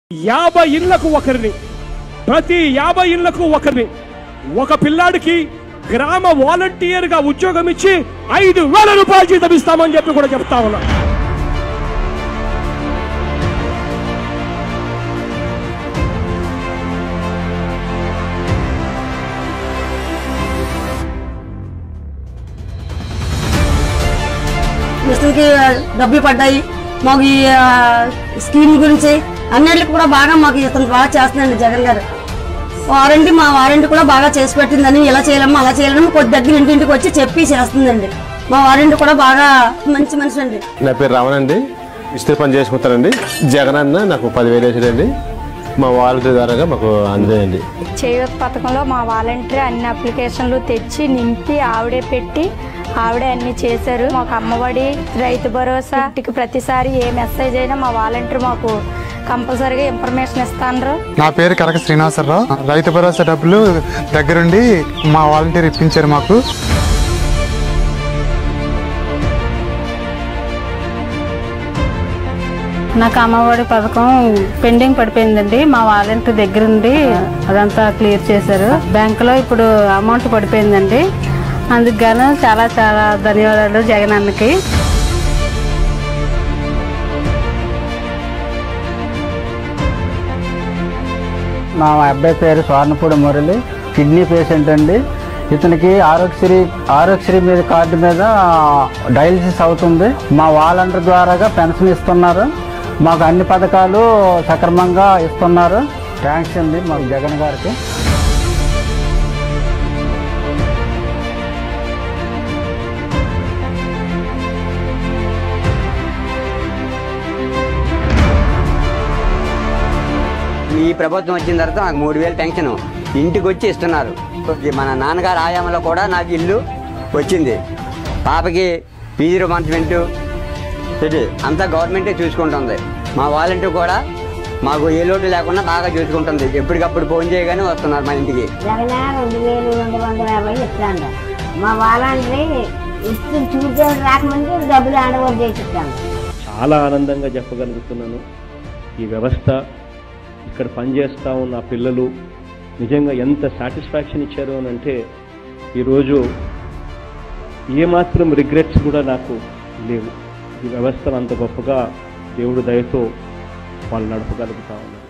యాభై ఇళ్లకు ఒకరిని ప్రతి యాభై ఇళ్లకు ఒకరిని ఒక పిల్లాడికి గ్రామ వాలంటీర్ గా ఉద్యోగం ఇచ్చి ఐదు వేల రూపాయలు జీతం ఇస్తామని చెప్పి కూడా చెప్తా ఉన్నా మిషన్కి డబ్బులు పడ్డాయి మాకు ఈ ఆ, స్కీమ్ గురించి అన్నిటికి కూడా బాగా మాకు ఇతను బాగా చేస్తున్నాడు జగన్ గారు వారంటీ మా వారంటీ కూడా బాగా చేసి పెట్టిందని ఇలా చేయాలమ్మా అలా చేయాలమ్మా కొద్ది దగ్గర ఇంటింటికి వచ్చి చెప్పి చేస్తుందండి మా వారంటీ కూడా బాగా మంచి మనిషి అండి నా పేరు రావణ్ అండి ఇస్త్రీ పని చేసుకుంటానండి జగన్ అన్న నాకు పదివేలు వేసాడండి మా వాలంటీర్ ద్వారాగా మాకు అందేయండి చేయూత పథకంలో మా వాలంటీర్ అన్ని అప్లికేషన్లు తెచ్చి నింపి ఆవిడే పెట్టి ఆవిడే అన్ని చేశారు మాకు అమ్మఒడి రైతు భరోసా ఇంటికి ప్రతిసారి ఏ మెసేజ్ అయినా మా వాలంటీర్ మాకు కంపల్సరీగా ఇన్ఫర్మేషన్ ఇస్తాండ్రు నా పేరు కనక శ్రీనివాసరావు రైతు భరోసా డబ్బులు దగ్గరుండి మా వాలంటీర్ ఇప్పించారు మాకు నాకు అమ్మఒడి పథకం పెండింగ్ పడిపోయిందండి మా వాలంటీర్ దగ్గరుండి అదంతా క్లియర్ చేశారు బ్యాంకులో ఇప్పుడు అమౌంట్ పడిపోయిందండి అందుకు గాను చాలా చాలా ధన్యవాదాలు జగన్ అన్నకి మా అబ్బాయి పేరు స్వర్ణపూడి మురళి కిడ్నీ పేషెంట్ అండి ఇతనికి ఆరోగ్యశ్రీ ఆరోగ్యశ్రీ మీద కార్డు మీద డయాలసిస్ అవుతుంది మా వాలంటీర్ ద్వారాగా పెన్షన్ ఇస్తున్నారు మాకు అన్ని పథకాలు సక్రమంగా ఇస్తున్నారు థ్యాంక్స్ అండి మాకు జగన్ గారికి ఈ ప్రభుత్వం వచ్చిన తర్వాత నాకు మూడు వేలు పెన్షన్ ఇంటికి వచ్చి ఇస్తున్నారు ఈ మన నాన్నగారు ఆయామంలో కూడా నాకు ఇల్లు వచ్చింది పాపకి పీజీ రిమాన్స్మెంట్ ఇది అంతా గవర్నమెంటే చూసుకుంటుంది మా వాలంటీర్ కూడా మాకు ఏ లోటు లేకుండా బాగా చూసుకుంటుంది ఎప్పటికప్పుడు ఫోన్ చేయగానే వస్తున్నారు మా ఇంటికి జగన్ రెండు వేలు రెండు వందల యాభై ఇస్తాను మా వాళ్ళని ఇచ్చి చూసే రాకముందు డబ్బులు హ్యాండ్ చేసిస్తాను చాలా ఆనందంగా చెప్పగలుగుతున్నాను ఈ వ్యవస్థ ఇక్కడ పనిచేస్తా ఉన్న పిల్లలు నిజంగా ఎంత సాటిస్ఫాక్షన్ ఇచ్చారు అని అంటే ఈరోజు ఏమాత్రం రిగ్రెట్స్ కూడా నాకు లేవు ఈ వ్యవస్థను అంత గొప్పగా దేవుడు దయతో వాళ్ళు నడపగలుగుతా ఉన్నారు